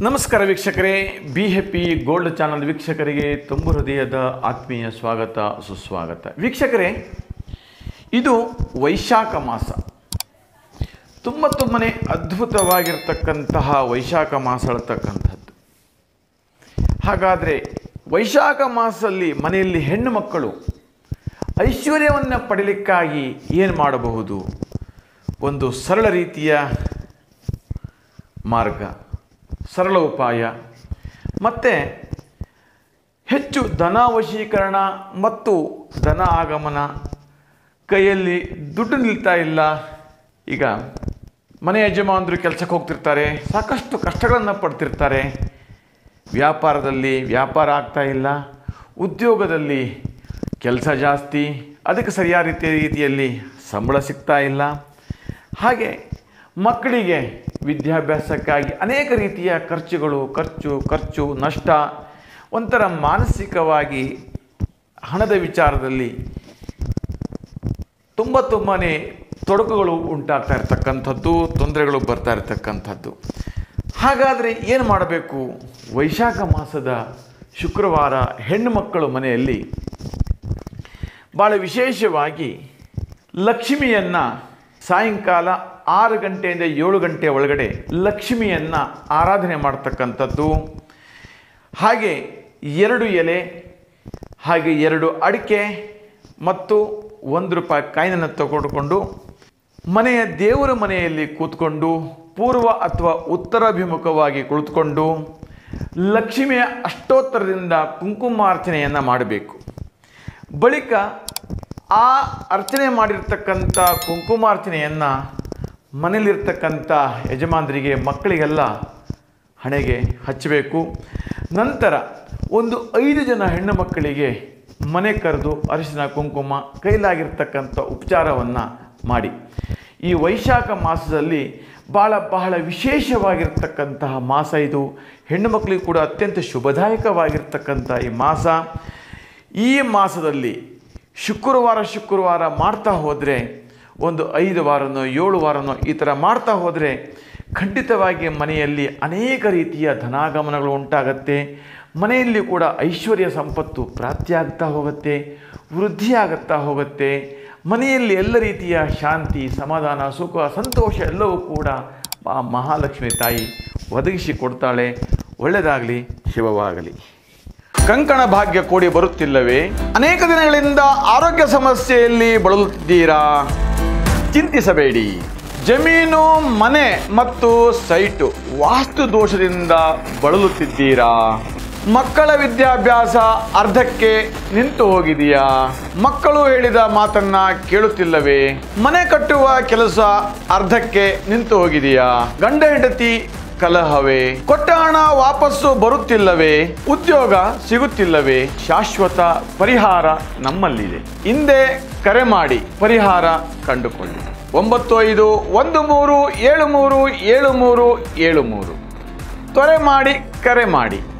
ನಮಸ್ಕಾರ ವೀಕ್ಷಕರೇ B happy gold channel ವೀಕ್ಷಕರಿಗೆ ತುಂಬ ಹೃದಯದ ಆತ್ಮೀಯ ಸ್ವಾಗತ ಸುಸ್ವಾಗತ ವೀಕ್ಷಕರೇ ಇದು ವೈಶಾಖ ಮಾಸ ತುಂಬ ತುಂಬನೇ ಅದ್ಭುತವಾಗಿರ್ತಕ್ಕಂತಹ ವೈಶಾಖ ಮಾಸ ಹೇಳ್ತಕ್ಕಂಥದ್ದು ಹಾಗಾದರೆ ವೈಶಾಖ ಮಾಸದಲ್ಲಿ ಮನೆಯಲ್ಲಿ ಹೆಣ್ಣು ಮಕ್ಕಳು ಐಶ್ವರ್ಯವನ್ನು ಪಡೀಲಿಕ್ಕಾಗಿ ಏನು ಮಾಡಬಹುದು ಒಂದು ಸರಳ ರೀತಿಯ ಮಾರ್ಗ ಸರಳ ಉಪಾಯ ಮತ್ತು ಹೆಚ್ಚು ಧನ ವಶೀಕರಣ ಮತ್ತು ಧನ ಆಗಮನ ಕೈಯಲ್ಲಿ ದುಡ್ಡು ನಿಲ್ತಾ ಇಲ್ಲ ಈಗ ಮನೆ ಯಜಮಾನರು ಕೆಲಸಕ್ಕೆ ಹೋಗ್ತಿರ್ತಾರೆ ಸಾಕಷ್ಟು ಕಷ್ಟಗಳನ್ನು ಪಡ್ತಿರ್ತಾರೆ ವ್ಯಾಪಾರದಲ್ಲಿ ವ್ಯಾಪಾರ ಆಗ್ತಾ ಇಲ್ಲ ಉದ್ಯೋಗದಲ್ಲಿ ಕೆಲಸ ಜಾಸ್ತಿ ಅದಕ್ಕೆ ಸರಿಯಾದ ರೀತಿಯ ರೀತಿಯಲ್ಲಿ ಸಂಬಳ ಸಿಗ್ತಾ ಇಲ್ಲ ಹಾಗೆ ಮಕ್ಕಳಿಗೆ ವಿದ್ಯಾಭ್ಯಾಸಕ್ಕಾಗಿ ಅನೇಕ ರೀತಿಯ ಖರ್ಚುಗಳು ಖರ್ಚು ಖರ್ಚು ನಷ್ಟ ಒಂಥರ ಮಾನಸಿಕವಾಗಿ ಹಣದ ವಿಚಾರದಲ್ಲಿ ತುಂಬ ತುಂಬಾ ತೊಡಕುಗಳು ಉಂಟಾಗ್ತಾ ಇರ್ತಕ್ಕಂಥದ್ದು ತೊಂದರೆಗಳು ಬರ್ತಾ ಇರ್ತಕ್ಕಂಥದ್ದು ಹಾಗಾದರೆ ಏನು ಮಾಡಬೇಕು ವೈಶಾಖ ಮಾಸದ ಶುಕ್ರವಾರ ಹೆಣ್ಣು ಮಕ್ಕಳು ಮನೆಯಲ್ಲಿ ಭಾಳ ವಿಶೇಷವಾಗಿ ಲಕ್ಷ್ಮಿಯನ್ನು ಸಾಯಂಕಾಲ ಆರು ಗಂಟೆಯಿಂದ ಏಳು ಗಂಟೆ ಒಳಗಡೆ ಲಕ್ಷ್ಮಿಯನ್ನು ಆರಾಧನೆ ಮಾಡ್ತಕ್ಕಂಥದ್ದು ಹಾಗೆ ಎರಡು ಎಲೆ ಹಾಗೆ ಎರಡು ಅಡಿಕೆ ಮತ್ತು ಒಂದು ರೂಪಾಯಿ ಕಾಯಿನನ್ನು ತಗೊಂಡುಕೊಂಡು ಮನೆಯ ದೇವರ ಮನೆಯಲ್ಲಿ ಕೂತ್ಕೊಂಡು ಪೂರ್ವ ಅಥವಾ ಉತ್ತರಾಭಿಮುಖವಾಗಿ ಕುಳಿತುಕೊಂಡು ಲಕ್ಷ್ಮಿಯ ಅಷ್ಟೋತ್ತರದಿಂದ ಕುಂಕುಮಾರ್ಚನೆಯನ್ನು ಮಾಡಬೇಕು ಬಳಿಕ ಆ ಅರ್ಚನೆ ಮಾಡಿರ್ತಕ್ಕಂಥ ಕುಂಕುಮಾರ್ಚನೆಯನ್ನು ಮನೇಲಿರ್ತಕ್ಕಂಥ ಯಜಮಾನರಿಗೆ ಮಕ್ಕಳಿಗೆಲ್ಲ ಹಣೆಗೆ ಹಚ್ಚಬೇಕು ನಂತರ ಒಂದು ಐದು ಜನ ಹೆಣ್ಣು ಮಕ್ಕಳಿಗೆ ಮನೆ ಕರೆದು ಅರಿಶಿನ ಕುಂಕುಮ ಕೈಲಾಗಿರ್ತಕ್ಕಂಥ ಉಪಚಾರವನ್ನು ಮಾಡಿ ಈ ವೈಶಾಖ ಮಾಸದಲ್ಲಿ ಭಾಳ ಬಹಳ ವಿಶೇಷವಾಗಿರ್ತಕ್ಕಂತಹ ಮಾಸ ಇದು ಹೆಣ್ಣು ಮಕ್ಕಳಿಗೆ ಕೂಡ ಅತ್ಯಂತ ಶುಭದಾಯಕವಾಗಿರ್ತಕ್ಕಂಥ ಈ ಮಾಸ ಈ ಮಾಸದಲ್ಲಿ ಶುಕ್ರವಾರ ಶುಕ್ರವಾರ ಮಾಡ್ತಾ ಹೋದರೆ ಒಂದು ಐದು ವಾರನೋ ಏಳು ವಾರನೋ ಈ ಥರ ಮಾಡ್ತಾ ಹೋದರೆ ಖಂಡಿತವಾಗಿ ಮನೆಯಲ್ಲಿ ಅನೇಕ ರೀತಿಯ ಧನಾಗಮನಗಳು ಉಂಟಾಗತ್ತೆ ಮನೆಯಲ್ಲಿ ಕೂಡ ಐಶ್ವರ್ಯ ಸಂಪತ್ತು ಪ್ರಾಪ್ತಿಯಾಗ್ತಾ ಹೋಗುತ್ತೆ ವೃದ್ಧಿಯಾಗುತ್ತಾ ಹೋಗುತ್ತೆ ಮನೆಯಲ್ಲಿ ಎಲ್ಲ ರೀತಿಯ ಶಾಂತಿ ಸಮಾಧಾನ ಸುಖ ಸಂತೋಷ ಎಲ್ಲವೂ ಕೂಡ ಆ ಮಹಾಲಕ್ಷ್ಮಿ ತಾಯಿ ಒದಗಿಸಿ ಕೊಡ್ತಾಳೆ ಒಳ್ಳೆಯದಾಗಲಿ ಶಿವವಾಗಲಿ ಕಂಕಣ ಭಾಗ್ಯ ಕೂಡಿ ಬರುತ್ತಿಲ್ಲವೇ ಅನೇಕ ದಿನಗಳಿಂದ ಆರೋಗ್ಯ ಸಮಸ್ಯೆಯಲ್ಲಿ ಬಳಲುತ್ತಿದ್ದೀರಾ ಚಿಂತಿಸಬೇಡಿ ಜಮೀನು ಮನೆ ಮತ್ತು ಸೈಟು ವಾಸ್ತು ದೋಷದಿಂದ ಬಳಲುತ್ತಿದ್ದೀರಾ ಮಕ್ಕಳ ವಿದ್ಯಾಭ್ಯಾಸ ಅರ್ಧಕ್ಕೆ ನಿಂತು ಹೋಗಿದೆಯಾ ಮಕ್ಕಳು ಹೇಳಿದ ಮಾತನ್ನ ಕೇಳುತ್ತಿಲ್ಲವೇ ಮನೆ ಕಟ್ಟುವ ಕೆಲಸ ಅರ್ಧಕ್ಕೆ ನಿಂತು ಹೋಗಿದೆಯಾ ಗಂಡ ಹೆಂಡತಿ ಕಲಹವೇ ಕೊಟ್ಟ ಹಣ ವಾಪಸ್ಸು ಬರುತ್ತಿಲ್ಲವೇ ಉದ್ಯೋಗ ಸಿಗುತ್ತಿಲ್ಲವೇ ಶಾಶ್ವತ ಪರಿಹಾರ ನಮ್ಮಲ್ಲಿದೆ ಹಿಂದೆ ಕರೆ ಮಾಡಿ ಪರಿಹಾರ ಕಂಡುಕೊಳ್ಳಿ ಒಂಬತ್ತು ಐದು ಒಂದು ಮೂರು ಏಳು ಮೂರು ಏಳು ಮೂರು ಏಳು ಮೂರು ತ್ವರೆ ಮಾಡಿ ಕರೆ ಮಾಡಿ